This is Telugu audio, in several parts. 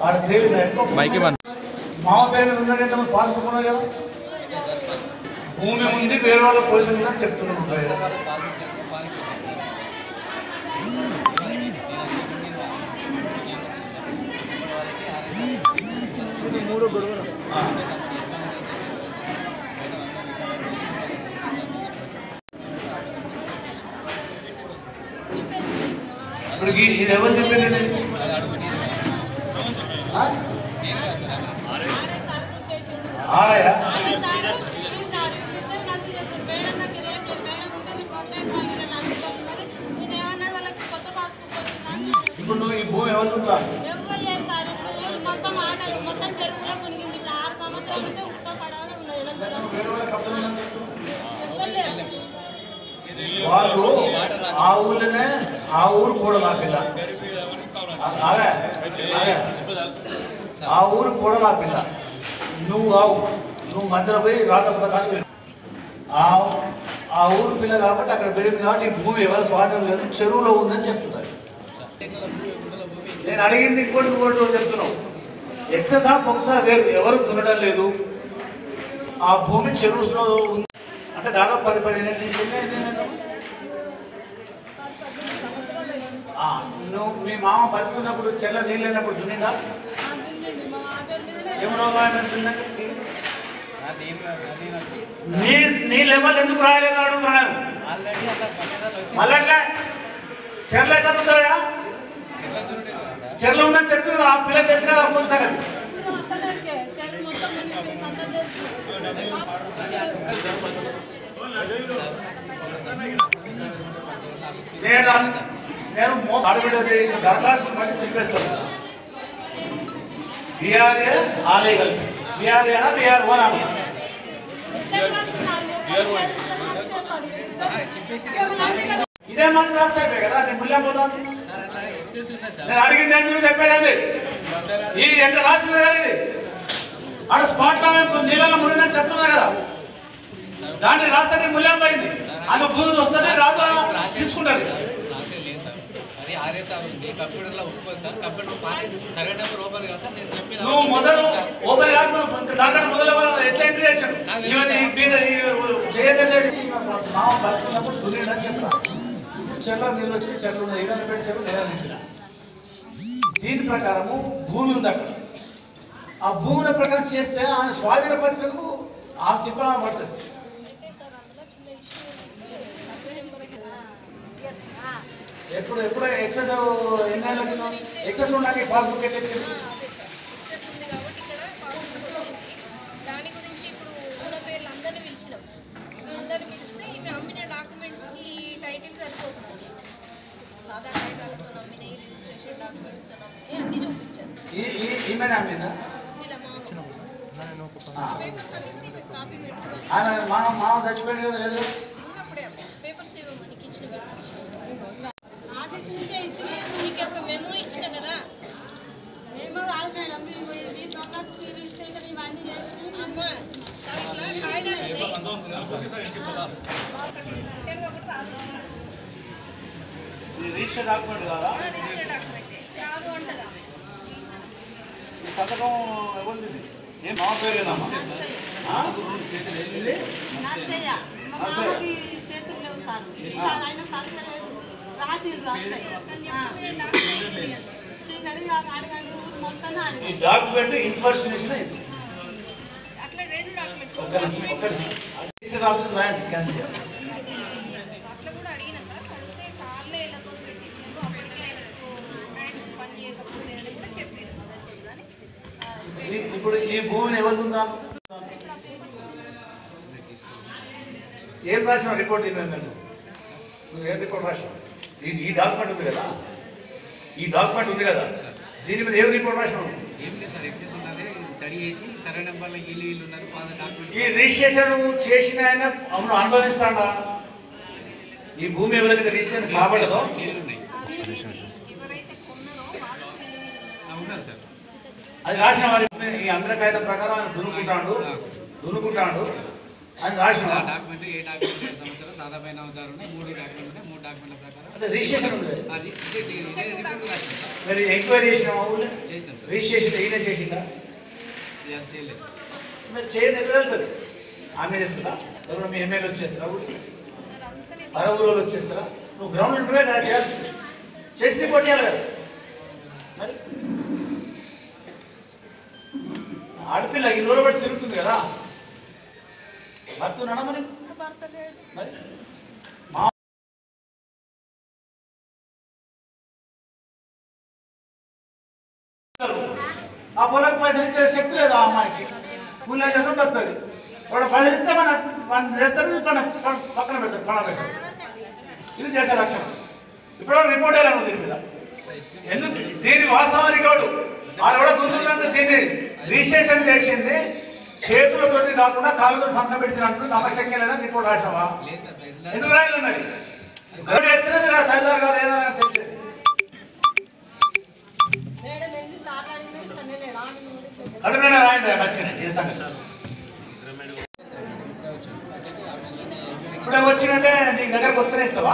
వాడు తేలిందా ఎక్కువ? మైకి వన్ మామ పేరు మీద ఉందా కదా పాస్బుక్ ఉన్నది కదా భూమి ఉంది వేరే వాళ్ళ పోషన్ ఉందని చెప్తున్నాను మూడు గొడవలు ఆ. ఇప్పుడు ఈ- ఇది ఎవరు చెప్పారు ఇది? ఆ? ఆరయ్య ఇప్పుడు నువ్వు ఈ భూమి ఎవరు ఉందా వేరే వాళ్ళ కబ్జాలు ఉందని చెప్తున్నావు. వాళ్ళు ఆ ఊళ్ళోనే ఆ ఊరు కూడా నా పిల్ల ఆ- ఆగే, ఆగే. ఆ ఊరు కూడా నా పిల్ల నువ్వు ఆ ఊ- నువ్వు మధ్యలో పోయి రాత పథకాలు పెట్టు. ఆ ఆ ఊరు పిల్ల కాబట్టి అక్కడ పెరిగింది కాబట్టి ఈ భూమి ఎవరి స్వాధీనం లేదు చెరువులో ఉందని చెప్తున్నారు నేను అడిగింది ఇంకోటి ఇంకోటి చెప్తున్నావు ఎక్సెస్ ఆఫ్ ఒకసారి వేరు ఎవరు దున్నడం లేదు ఆ భూమి చెరువులో ఉంది అంటే దాదాపు పది పదిహేను ఏళ్ళ నుంచి ఎన్ని ఏళ్ళు అయింది? ఆ, నువ్వు మీ మామ బతుకున్నప్పుడు చెల్ల నీళ్ళు లేనప్పుడు దున్నిందా ఏమో దున్నది నీ నీ లెవెల్ ఎందుకు రాయలేదు అడుగుతున్నాను ఆల్రెడీ అట్లా పన్నెండు వచ్చి మళ్ళీ అట్లా చెర్ల ఎట్లా ఉంటుందా చెర్ల ఉందని చెప్తున్నా ఆ పిల్ల తెలిసిన పోసాగా నేను నేను మో- అడవిలో చేసిన దరఖాస్తు బట్టి చెప్పేస్తాను బీఆర్ఏ ఆలయ కలిపి బీఆర్ఏనా బీఆర్ ఓన్ చెప్పేసి సార్ ఇదే మంది రాస్తాయి కదా అది ముల్లా పోతుంది సార్ అట్లా ఎక్సెస్ ఉన్నాయి సార్ నేను అడిగింది ఏంటి నువ్వు చెప్పేది ఈ ఎట్లా రాసిన కదా ఇది ఆడ స్పాట్ లో మేము నీళ్ళలో మునిదని చెప్తున్నా కదా దాన్ని రాస్తే ముల్లం పోయింది అది భూమి వస్తుంది రాదు తీసుకుంటుంది రాసేది లేదు సార్ అది ఆర్ఎస్ఆర్ ఉంది కంప్యూటర్లో ఒప్పుకోదు సార్ కంప్యూటర్ పాని సరైన నెంబర్ ఓపెన్ కాదు సార్ నేను చెప్పిన నువ్వు మొదలు ఓపెన్ కాకుండా దాంట్లో మొదలు ఎట్లా ఎంట్రీ చేశాడు నాకు తెలుసు ఇవన్నీ సార్. మీద చేయలేదు మామ బతుకున్నప్పుడు దున్నిడని చెప్తా చెల్ల నీళ్ళు వచ్చి చెల్లు ఉన్నాయి ఇరవై పెట్టి చెల్లు నేల నింపిన దీని ప్రకారము భూమి ఉంది అక్కడ ఆ భూముల ప్రకారం చేస్తే ఆయన స్వాధీన పరిస్థితులకు ఆ తిప్పన పడుతుంది ఎప్పుడు ఎప్పుడు ఎక్సెస్ ఎన్ని ఏళ్ళ కింద ఎక్సెస్ ఉండడానికి పాస్బుక్ ఎట్లా ఇచ్చింది? ఎక్సెస్ ఉంది కాబట్టి ఇక్కడ పాస్బుక్ వచ్చింది దాని గురించి ఇప్పుడు ఉన్న పేర్లు అందరిని పిలిచినాం అందరిని పిలిస్తే ఇవి అమ్మిన డాక్యుమెంట్స్ కి టైటిల్ సరిపోతుంది సాదా కాగితాలతో అమ్మినాయి రిజిస్ట్రేషన్ డాక్యుమెంట్స్ తో అమ్మినాయి అన్ని చూపించారు ఈ ఈ ఈమెనే అమ్మిందా ఇలా మా ఆ. పేపర్స్ అన్నింటినీ మీకు కాపీ పెట్టుకోవాలి ఆమె మా మామ చచ్చిపోయింది కదా లేదు ఉన్నప్పుడే పేపర్స్ ఇవ్వమని ఇచ్చిన పేపర్స్ నీకు ఒక మెమో ఇచ్చిన కదా ఏమో వాళ్ళు చేయడం మీరు పోయి దొంగ రిజిస్ట్రేషన్ ఇవన్నీ చేసుకుని అమ్మా ఇట్లా కాగితాలు ఉంటాయి ఇక్కడ ఒకటి రాదు ఇది రిజిస్టర్ డాక్యుమెంట్ కాదా రిజిస్టర్ డాక్యుమెంట్ రాదు అంటదా ఈ సంతకం ఎవరిది ఇది? ఏం మామ పేరేనమ్మా ఆ? ఇది? నర్సయ్య మా మామకి చేతులు లేవు సార్ సార్ ఆయన సంతలేదు రాసిండ్రు అంతే అడగండి అడగండి ఊరు మొత్తం ఈ అడగండి డాక్యుమెంట్ ఇన్ఫర్మేషన్ ఇది అట్లా రెండు డాక్యుమెంట్స్ ఒక్క నిమిషం, ఒక్క నిమిషం. రిజిస్టర్ ఆఫీస్ రాయండి, స్కాన్ చేయాలి. అట్లా కూడా అడిగిన సార్ అడిగితే కార్లే ఇళ్ళతో పెట్టించారు అప్పటికే ఆయనకు హ్యాండ్స్ పని చేయకపోతే అని కూడా చెప్పారు కానీ ఈ- ఇప్పుడు ఈ భూమిని ఎవరు ఉందా ఏం రాసిన రిపోర్ట్ ఏంటంటే నువ్వు ఏం రిపోర్ట్ రాసావు ఈ ఈ డాక్యుమెంట్ ఉంది కదా ఈ డాక్యుమెంట్ ఉంది కదా దీని మీద ఏం రిపోర్ట్ రాసినావు ఏం లేదు సార్ ఎక్సెస్ ఉన్నది స్టడీ చేసి సరైన నెంబర్లో వీళ్ళు వీళ్ళు ఉన్నారు పాత ఈ డాక్యుమెంట్ రిజిస్ట్రేషన్ చేసిన ఆయన అవును అనుభవిస్తాడా ఈ భూమి ఎవరైతే రిజిస్ట్రేషన్ కాబడదో వీళ్ళు ఉన్నాయి ఎవరైతే కొన్నారో వాళ్ళు ఆ, ఉన్నారు సార్ అది రాసిన వారి ఈ అందరి కాగితం ప్రకారం ఆయన దున్నుకుంటాడు దున్నుకుంటాడు అని రాసిన ఆ డాక్యుమెంట్ ఏ డాక్యుమెంట్ సంవత్సరం సాదా పైన అవుతారు మూడు డాక్యుమెంట్ ఉన్నాయి మూడు డాక్యుమెంట్ల ప్రకారం అంటే రిజిస్ట్రేషన్ ఉంది అది ఇదే ఇదే రిపోర్ట్ రాశాను సార్ మరి ఎంక్వైరీ చేసిన మా ఊళ్ళో చేసినాం సార్ రిజిస్ట్రేషన్ ఈయన చేసిందా ఇది అది చేయలేదు సార్ మరి చేయదు ఎట్లా వెళ్తుంది ఆమె చేస్తుందా ఎవరు మీ ఎమ్మెల్యే వచ్చేస్తారా ఊరికి సార్ అందుకనే అరవై రోజులు వచ్చేస్తారా నువ్వు గ్రౌండ్ ఉంటే కదా చేయాల్సింది చేసి రిపోర్ట్ చేయాలి కదా మరి ఆడపిల్ల ఈ రోజు బట్టి తిరుగుతుంది కదా భర్తున్నానా మరి మరి మా ఆ పొలకు పైసలు ఇచ్చే శక్తి లేదు ఆ అమ్మాయికి కూలి చేసుకుంటూ వస్తుంది వాడు పైసలు ఇస్తే మన మన చేస్తారు పక్కన పక్కన పెడతారు పక్కన పెడతారు ఇది చేసే రక్షణ ఇప్పుడు రిపోర్ట్ ఎలా ఉంది దీని మీద ఎందుకు దీని వాస్తవ రికార్డు వాళ్ళు కూడా కూర్చుంటే దీన్ని రిజిస్ట్రేషన్ చేసింది చేతులతోటి కాకుండా కాళ్ళతో సంతకం పెట్టినట్టు నమ్మశక్యం లేదా రిపోర్ట్ రాసావా లేదు సార్ పైసలు ఎందుకు రాయలేదు మరి గౌరవ చేస్తేనే కదా తల్లిదారు కాదు ఏదైనా తెలిసేది మేడం ఎన్నిసార్లు అడిగినా ఇస్తూనే లేడు. ఆమె కూడా ఇస్తలేదు. కడుపునే రాయండి మంచిగానే చేస్తాను ఇప్పుడే వచ్చినట్టే నీ దగ్గరకు వస్తేనే ఇస్తావా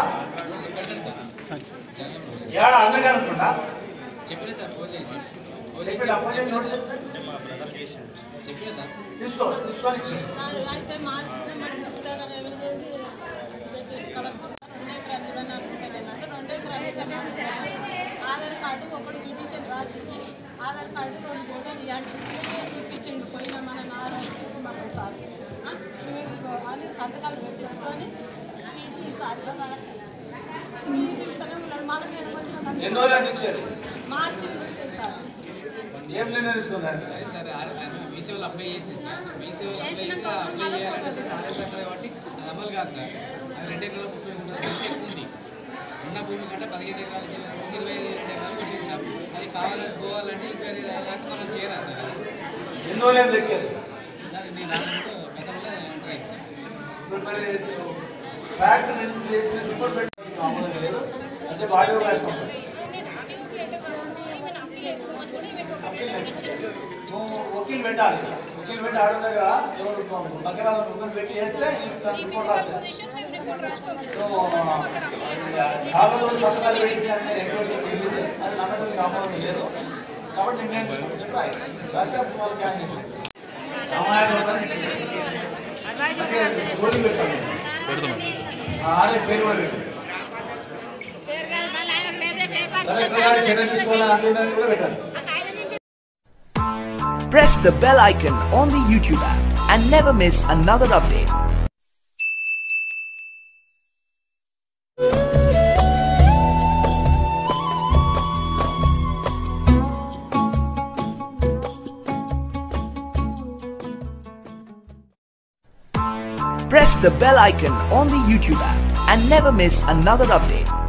ఏడా అందరికీ అనుకుంటా చెప్పలేదు సార్ ఫోన్ చేసి ఫోన్ చేసి చెప్పాడు అప్పుడు చెప్పలేదు నోట్ సార్ చెప్తే చెప్పలేదు సార్ తీసుకో తీసుకొని ఇచ్చేసి నాలుగు అయితే మార్చిన మనం ఇస్తారని ఎవరు చేసి పెట్టి కలెక్టర్ రెండు ఎకరాలు ఇవ్వని అనుకుంటాను అంటే రెండు ఎకరాలు అయితే మాకు ఆధార్ కార్డు ఒకటి పిటిషన్ రాసింది ఆధార్ కార్డు రెండు ఫోటోలు ఇలాంటి చూపించిండు పోయిన మన నారాయణ సార్ ఆ? మేము ఇదిగో అని సంతకాలు పెట్టించుకొని తీసి సార్ తిరుగుతూనే ఉన్నాడు మన మేడం ఎన్ని వచ్చిన రోజులు అందించేది మార్చి వచ్చేస్తారు ఏం నిర్ణయం తీసుకుందా అదే సార్ మీసేవలో అప్లై చేసి సార్ మీసేవలో అప్లై చేసి అప్లై చేయాలంటే సార్ ఆర్ఎస్ అట్లా కాబట్టి అది అమలు కాదు సార్ అది రెండు ఎకరాల ముప్పై ఉంటుంది అది ఎక్కువ ఉంది ఉన్న భూమి కంటే పదిహేను ఎకరాలు ఒక ఇరవై ఐదు రెండు ఎకరాలు కొట్టింది సార్ అది కావాలని పోవాలంటే ఇంక్వైరీ దాకా మనం చేయరా సార్ అది ఎన్ని రోజులు ఏం దక్కేది అది నేను రానంటే గతంలో ఎంటర్ అయింది సార్ ఇప్పుడు మరి ఫ్యాక్ట్ రిపోర్ట్ పెట్టి మామూలుగా లేదు అంటే బాడీ రాస్తాం నేను ఆర్టీఓకి లెటర్ రాసింది ఈమెను అప్పీల్ చేసుకోమని కూడా ఈమెకు ఒక లెటర్ ఇచ్చాను నువ్వు వకీల్ పెట్టాలి వకీల్ పెట్టి ఆడ దగ్గర ఎవరు పక్కన వకీల్ పెట్టి చేస్తే ఈ రిపోర్ట్ ఫిజికల్ రాస్తుంది పొజిషన్ మేము రిపోర్ట్ రాసి పంపిస్తాం సో అక్కడ అప్పీల్ కాలంలో పథకాలు వేయించి అంటే ఎంక్వైరీ తెలియదు అది నమ్మకం కామం లేదు కాబట్టి నిర్ణయం తీసుకుని చెప్పి రాయి దానికి అప్పుడు వాళ్ళు క్యాన్ చేసి స్టోరీ పెట్టాను ఆరే పేరు కూడా పెట్టు కలెక్టర్ గారు చర్య తీసుకోవాలని అంటున్నది కూడా పెట్టాలి Press the bell icon on the YouTube app and never miss another update. Press the bell icon on the YouTube app and never miss another update.